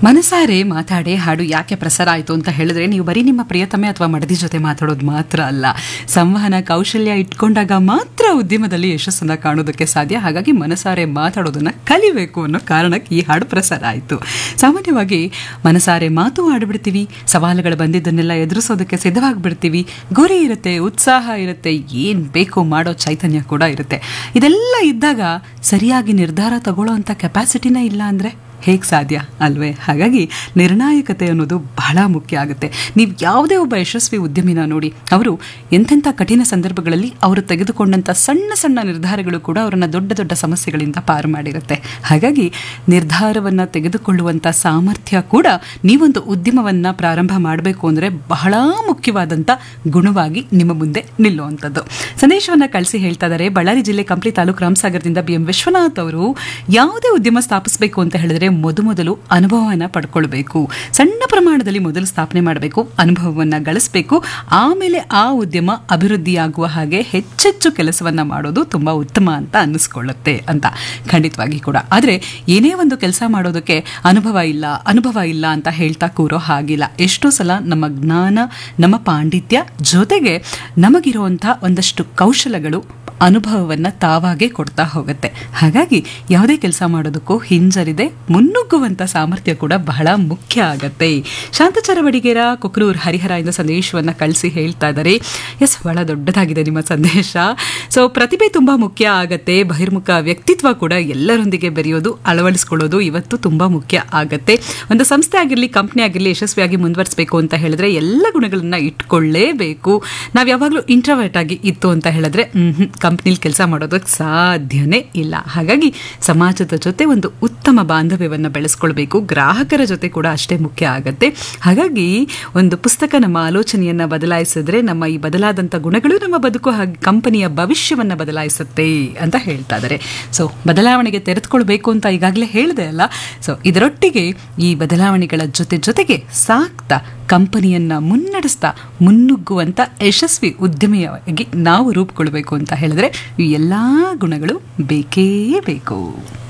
ಮನಸಾರೆ ಮಾತಾಡಿ ಹಾಡು ಯಾಕೆ ಪ್ರಸಾರ ಆಯಿತು ಅಂತ ಹೇಳಿದ್ರೆ ನೀವು ಬರೀ ನಿಮ್ಮ ಪ್ರಿಯತಮೆ ಅಥವಾ ಮಡದಿ ಜೊತೆ ಮಾತಾಡೋದು ಮಾತ್ರ ಅಲ್ಲ ಸಂವಹನ ಕೌಶಲ್ಯ ಇಟ್ಕೊಂಡಾಗ ಮಾತ್ರ ಉದ್ಯಮದಲ್ಲಿ ಯಶಸ್ಸನ್ನ ಕಾಣೋದಕ್ಕೆ ಸಾಧ್ಯ ಹಾಗಾಗಿ ಮನಸಾರೆ ಮಾತಾಡೋದನ್ನ ಕಲಿಬೇಕು ಅನ್ನೋ ಕಾರಣಕ್ಕೆ ಈ ಹಾಡು ಪ್ರಸಾರ ಆಯಿತು ಸಾಮಾನ್ಯವಾಗಿ ಮನಸಾರೆ ಮಾತು ಆಡ್ಬಿಡ್ತೀವಿ ಸವಾಲುಗಳು ಬಂದಿದ್ದನ್ನೆಲ್ಲ ಎದುರಿಸೋದಕ್ಕೆ ಸಿದ್ಧವಾಗಿಬಿಡ್ತೀವಿ ಗುರಿ ಇರುತ್ತೆ ಉತ್ಸಾಹ ಇರುತ್ತೆ ಏನು ಬೇಕು ಮಾಡೋ ಚೈತನ್ಯ ಕೂಡ ಇರುತ್ತೆ ಇದೆಲ್ಲ ಇದ್ದಾಗ ಸರಿಯಾಗಿ ನಿರ್ಧಾರ ತಗೊಳ್ಳೋ ಅಂಥ ಕೆಪಾಸಿಟಿನೇ ಇಲ್ಲ ಅಂದರೆ ಹೇಗೆ ಸಾಧ್ಯ ಅಲ್ವೇ ಹಾಗಾಗಿ ನಿರ್ಣಾಯಕತೆ ಅನ್ನೋದು ಬಹಳ ಮುಖ್ಯ ಆಗುತ್ತೆ ನೀವು ಯಾವುದೇ ಒಬ್ಬ ಯಶಸ್ವಿ ಉದ್ಯಮಿನ ನೋಡಿ ಅವರು ಎಂತೆಂಥ ಕಠಿಣ ಸಂದರ್ಭಗಳಲ್ಲಿ ಅವರು ತೆಗೆದುಕೊಂಡಂಥ ಸಣ್ಣ ಸಣ್ಣ ನಿರ್ಧಾರಗಳು ಕೂಡ ಅವರನ್ನು ದೊಡ್ಡ ದೊಡ್ಡ ಸಮಸ್ಯೆಗಳಿಂದ ಪಾರು ಮಾಡಿರುತ್ತೆ ಹಾಗಾಗಿ ನಿರ್ಧಾರವನ್ನು ತೆಗೆದುಕೊಳ್ಳುವಂಥ ಸಾಮರ್ಥ್ಯ ಕೂಡ ನೀವೊಂದು ಉದ್ಯಮವನ್ನು ಪ್ರಾರಂಭ ಮಾಡಬೇಕು ಅಂದರೆ ಬಹಳ ಮುಖ್ಯವಾದಂಥ ಗುಣವಾಗಿ ನಿಮ್ಮ ಮುಂದೆ ನಿಲ್ಲುವಂಥದ್ದು ಸಂದೇಶವನ್ನು ಕಳಿಸಿ ಹೇಳ್ತಾ ಇದ್ದಾರೆ ಬಳ್ಳಾರಿ ಜಿಲ್ಲೆ ಕಂಪ್ಲಿ ತಾಲೂಕು ರಾಮಸಾಗರದಿಂದ ಬಿ ಎಂ ವಿಶ್ವನಾಥ್ ಅವರು ಯಾವುದೇ ಉದ್ಯಮ ಸ್ಥಾಪಿಸಬೇಕು ಅಂತ ಹೇಳಿದ್ರೆ ಮೊದಮೊದಲು ಅನುಭವವನ್ನು ಪಡ್ಕೊಳ್ಬೇಕು ಸಣ್ಣ ಪ್ರಮಾಣದಲ್ಲಿ ಮೊದಲು ಸ್ಥಾಪನೆ ಮಾಡಬೇಕು ಅನುಭವವನ್ನು ಗಳಿಸಬೇಕು ಆಮೇಲೆ ಆ ಉದ್ಯಮ ಅಭಿವೃದ್ಧಿಯಾಗುವ ಹಾಗೆ ಹೆಚ್ಚೆಚ್ಚು ಕೆಲಸವನ್ನ ಮಾಡೋದು ತುಂಬಾ ಉತ್ತಮ ಅಂತ ಅನ್ನಿಸ್ಕೊಳ್ಳುತ್ತೆ ಅಂತ ಖಂಡಿತವಾಗಿ ಕೂಡ ಆದರೆ ಏನೇ ಒಂದು ಕೆಲಸ ಮಾಡೋದಕ್ಕೆ ಅನುಭವ ಇಲ್ಲ ಅನುಭವ ಇಲ್ಲ ಅಂತ ಹೇಳ್ತಾ ಕೂರೋ ಹಾಗಿಲ್ಲ ಎಷ್ಟೋ ಸಲ ನಮ್ಮ ಜ್ಞಾನ ನಮ್ಮ ಪಾಂಡಿತ್ಯ ಜೊತೆಗೆ ನಮಗಿರುವಂಥ ಒಂದಷ್ಟು ಕೌಶಲಗಳು ಅನುಭವವನ್ನು ತಾವಾಗೇ ಕೊಡ್ತಾ ಹೋಗುತ್ತೆ ಹಾಗಾಗಿ ಯಾವುದೇ ಕೆಲಸ ಮಾಡೋದಕ್ಕೂ ಹಿಂಜರಿದೆ ಮುನ್ನುಗ್ಗುವಂಥ ಸಾಮರ್ಥ್ಯ ಕೂಡ ಬಹಳ ಮುಖ್ಯ ಆಗತ್ತೆ ಶಾಂತಚಾರ ಬಡಿಗೇರ ಕೊಕ್ರೂರ್ ಹರಿಹರ ಇಂದ ಸಂದೇಶವನ್ನು ಕಳಿಸಿ ಹೇಳ್ತಾ ಇದ್ದಾರೆ ಎಸ್ ಬಹಳ ದೊಡ್ಡದಾಗಿದೆ ನಿಮ್ಮ ಸಂದೇಶ ಸೊ ಪ್ರತಿಭೆ ತುಂಬ ಮುಖ್ಯ ಆಗತ್ತೆ ಬಹಿರ್ಮುಖ ವ್ಯಕ್ತಿತ್ವ ಕೂಡ ಎಲ್ಲರೊಂದಿಗೆ ಬೆರೆಯೋದು ಅಳವಡಿಸ್ಕೊಳ್ಳೋದು ಇವತ್ತು ತುಂಬ ಮುಖ್ಯ ಆಗತ್ತೆ ಒಂದು ಸಂಸ್ಥೆ ಆಗಿರಲಿ ಕಂಪ್ನಿ ಆಗಿರಲಿ ಯಶಸ್ವಿಯಾಗಿ ಮುಂದುವರಿಸಬೇಕು ಅಂತ ಹೇಳಿದ್ರೆ ಎಲ್ಲ ಗುಣಗಳನ್ನ ಇಟ್ಕೊಳ್ಳೇಬೇಕು ನಾವು ಯಾವಾಗಲೂ ಇಂಟ್ರವರ್ಟ್ ಆಗಿ ಇತ್ತು ಅಂತ ಹೇಳಿದ್ರೆ ಕಂಪ್ನಿಲಿ ಕೆಲಸ ಮಾಡೋದಕ್ಕೆ ಸಾಧ್ಯನೇ ಇಲ್ಲ ಹಾಗಾಗಿ ಸಮಾಜದ ಜೊತೆ ಒಂದು ಉತ್ತಮ ಬಾಂಧವ್ಯವನ್ನು ಬೆಳೆಸ್ಕೊಳ್ಬೇಕು ಗ್ರಾಹಕರ ಜೊತೆ ಕೂಡ ಅಷ್ಟೇ ಮುಖ್ಯ ಆಗತ್ತೆ ಹಾಗಾಗಿ ಒಂದು ಪುಸ್ತಕ ನಮ್ಮ ಆಲೋಚನೆಯನ್ನು ಬದಲಾಯಿಸಿದ್ರೆ ನಮ್ಮ ಈ ಬದಲಾದಂಥ ಗುಣಗಳು ನಮ್ಮ ಬದುಕು ಹಾಗೆ ಕಂಪನಿಯ ಭವಿಷ್ಯವನ್ನು ಬದಲಾಯಿಸುತ್ತೆ ಅಂತ ಹೇಳ್ತಾ ಇದ್ದಾರೆ ಸೊ ಬದಲಾವಣೆಗೆ ತೆರೆದುಕೊಳ್ಬೇಕು ಅಂತ ಈಗಾಗಲೇ ಹೇಳಿದೆ ಅಲ್ಲ ಸೊ ಇದರೊಟ್ಟಿಗೆ ಈ ಬದಲಾವಣೆಗಳ ಜೊತೆ ಜೊತೆಗೆ ಸಾಕ್ತಾ ಕಂಪನಿಯನ್ನ ಮುನ್ನಡೆಸ್ತಾ ಮುನ್ನುಗ್ಗುವಂಥ ಯಶಸ್ವಿ ಉದ್ಯಮಿಯಾಗಿ ನಾವು ರೂಪುಗೊಳ್ಬೇಕು ಅಂತ ಹೇಳಿದ್ರೆ ಈ ಎಲ್ಲ ಗುಣಗಳು ಬೇಕೇ ಬೇಕು